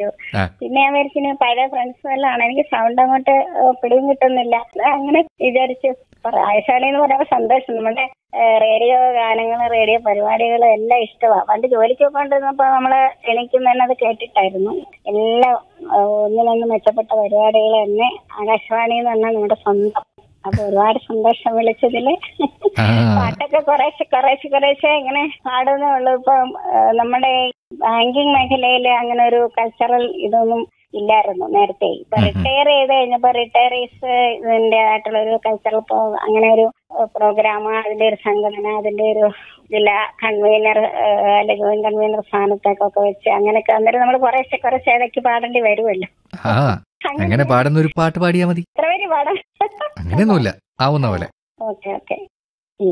വിചാരിച്ചു ആ. പിന്നെ ഞാൻ വിചാരിച്ചു പഴയ ഫ്രണ്ട്സ് എല്ലാം എനിക്ക് സൗണ്ട് അങ്ങോട്ട് ഏഹ്, പിടിയും കിട്ടുന്നില്ല അങ്ങനെ വിചാരിച്ചു ആയുഷാണി എന്ന് പറയുമ്പോൾ സന്തോഷം നമ്മുടെ ഏഹ്, റേഡിയോ ഗാനങ്ങൾ റേഡിയോ പരിപാടികൾ എല്ലാം ഇഷ്ടമാണ് പണ്ട് ജോലിക്ക് പോയിക്കൊണ്ടിരുന്നപ്പോ നമ്മള് എനിക്കും തന്നെ അത് കേട്ടിട്ടായിരുന്നു എല്ലാം ഏഹ്, ഒന്നിനൊന്ന് മെച്ചപ്പെട്ട പരിപാടികൾ തന്നെ ആകാശവാണി എന്ന് പറഞ്ഞാൽ നമ്മുടെ സ്വന്തം അപ്പൊ ഒരുപാട് സന്തോഷം വിളിച്ചതില് ആ. പാട്ടൊക്കെ കുറേശ്ശെ കുറേശ്ശെ കുറേശ്ശെ ഇങ്ങനെ പാടുന്നേ ഉള്ളൂ ഇപ്പം ഏഹ്, നമ്മുടെ ബാങ്കിങ് മേഖലയിൽ അങ്ങനെ ഒരു കൾച്ചറൽ ഇതൊന്നും ഇല്ലായിരുന്നു നേരത്തെ ഇപ്പൊ റിട്ടയർ ചെയ്ത് കഴിഞ്ഞപ്പോ റിട്ടയറീസ് ഇതിന്റെ ആയിട്ടുള്ള ഒരു കൾച്ചറൽ അങ്ങനെ ഒരു പ്രോഗ്രാം അതിന്റെ ഒരു സംഘടന അതിന്റെ ഒരു ജില്ലാ കൺവീനർ അല്ലെ ജോയിന്റ് കൺവീനർ സ്ഥാനത്തേക്കൊക്കെ വെച്ച് അങ്ങനെയൊക്കെ അന്നേരം നമ്മൾ കുറേശ്ശെ കുറേശ്ശെ ഇടയ്ക്ക് പാടേണ്ടി വരുമല്ലോ ആ അങ്ങനെ പാടുന്ന ഒരു പാട്ട് പാടിയാ മതി എത്ര പേര് പാടാം അങ്ങനെയൊന്നുമില്ല ആവുന്ന പോലെ ഓക്കെ ഓക്കെ